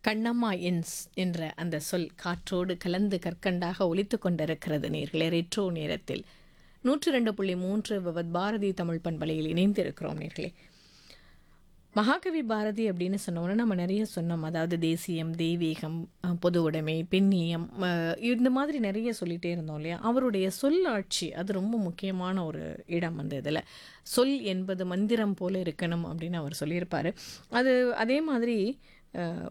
Kannamma ends என்ற அந்த சொல் காற்றோடு கலந்து கற்கண்டாக ஒலித்து கொண்டிருக்கிறது நேர்களே ரெட்ரோ நேரத்தில் நூற்றி ரெண்டு புள்ளி மூன்று விவத் பாரதி தமிழ் பண்பலையில் இணைந்திருக்கிறோம் நேர்களே மகாகவி பாரதி அப்படின்னு சொன்னோன்னா நம்ம நிறைய சொன்னோம் அதாவது தேசியம் தெய்வீகம் அஹ், பொது உடைமை பெண்ணியம் அஹ், இந்த மாதிரி நிறைய சொல்லிகிட்டே இருந்தோம் இல்லையா அவருடைய சொல்லாட்சி அது ரொம்ப முக்கியமான ஒரு இடம் அந்த இதில் சொல் என்பது மந்திரம் போல இருக்கணும் அப்படின்னு அவர் சொல்லியிருப்பார் அது அதே மாதிரி அஹ்,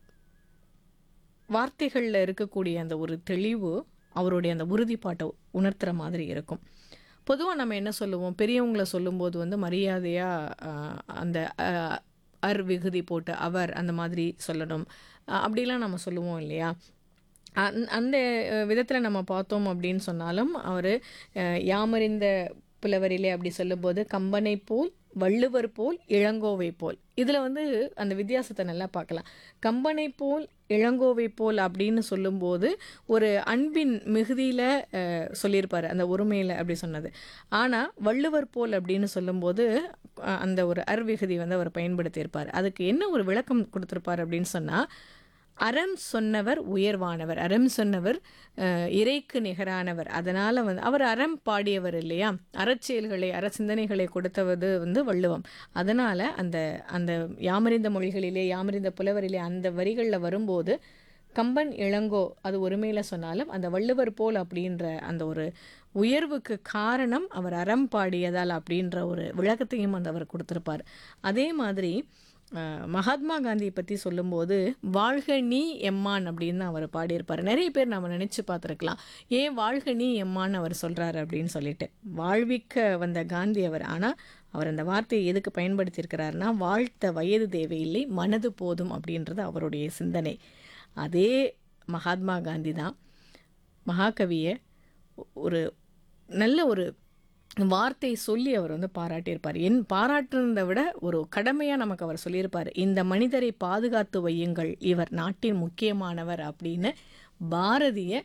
வார்த்தைகளில் இருக்கக்கூடிய அந்த ஒரு தெளிவு அவருடைய அந்த உறுதிப்பாட்டை உணர்த்துற மாதிரி இருக்கும் பொதுவாக நம்ம என்ன சொல்லுவோம் பெரியவங்களை சொல்லும்போது வந்து மரியாதையாக அந்த அஹ், அர் விகுதி போட்டு அவர் அந்த மாதிரி சொல்லணும் அஹ், அப்படிலாம் நம்ம சொல்லுவோம் இல்லையா அந் அந்த விதத்தில் நம்ம பார்த்தோம் அப்படின்னு சொன்னாலும் அவர் யாமறிந்த புலவரிலே அப்படி சொல்லும்போது கம்பனை போல் வள்ளுவர் போல் இளங்கோவை போல் இதில் வந்து அந்த வித்தியாசத்தை நல்லா பார்க்கலாம் கம்பனை போல் இளங்கோவை போல் அப்படின்னு சொல்லும்போது ஒரு அன்பின் மிகுதியில் சொல்லியிருப்பார் அந்த ஒருமையில் அப்படி சொன்னது ஆனால் வள்ளுவர் போல் அப்படின்னு சொல்லும்போது அஹ், அந்த ஒரு அர்விகுதி வந்து அவர் பயன்படுத்தியிருப்பார் அதுக்கு என்ன ஒரு விளக்கம் கொடுத்துருப்பார் அப்படின்னு சொன்னால் அறம் சொன்னவர் உயர்வானவர் அறம் சொன்னவர் அஹ், இறைக்கு நிகரானவர் அதனால் வந்து அவர் அறம் பாடியவர் இல்லையா அறச்செயல்களை அறச்சிந்தனைகளை கொடுத்தவது வந்து வள்ளுவம் அதனால் அந்த அந்த யாமறிந்த மொழிகளிலே யாமறிந்த புலவரிலே அந்த வரிகளில் வரும்போது கம்பன் இளங்கோ அது ஒருமையில் சொன்னாலும் அந்த வள்ளுவர் போல் அப்படின்ற அந்த ஒரு உயர்வுக்கு காரணம் அவர் அறம் பாடியதால் அப்படின்ற ஒரு விளக்கத்தையும் அந்த அவர் கொடுத்துருப்பார் அதே மாதிரி அஹ், மகாத்மா காந்தியை பற்றி சொல்லும்போது வாழ்க நீ எம்மான் அப்படின்னு அவர் பாடியிருப்பார் நிறைய பேர் நம்ம நினச்சி பார்த்துருக்கலாம் ஏன் வாழ்க நீ எம்மான் அவர் சொல்கிறாரு அப்படின்னு சொல்லிட்டு வாழ்விக்க வந்த காந்தி அவர் ஆனால் அவர் அந்த வார்த்தையை எதுக்கு பயன்படுத்தியிருக்கிறாருன்னா வாழ்த்த வயது தேவையில்லை மனது போதும் அப்படின்றது அவருடைய சிந்தனை அதே மகாத்மா காந்தி தான் மகாகவியை ஒரு நல்ல ஒரு வார்த்தை சொல்லி அவர் வந்து பாராட்டியிருப்பார் என் பாராட்டுனதை விட ஒரு கடமையாக நமக்கு அவர் சொல்லியிருப்பார் இந்த மனிதரை பாதுகாத்து வையுங்கள் இவர் நாட்டின் முக்கியமானவர் அப்படின்னு பாரதிய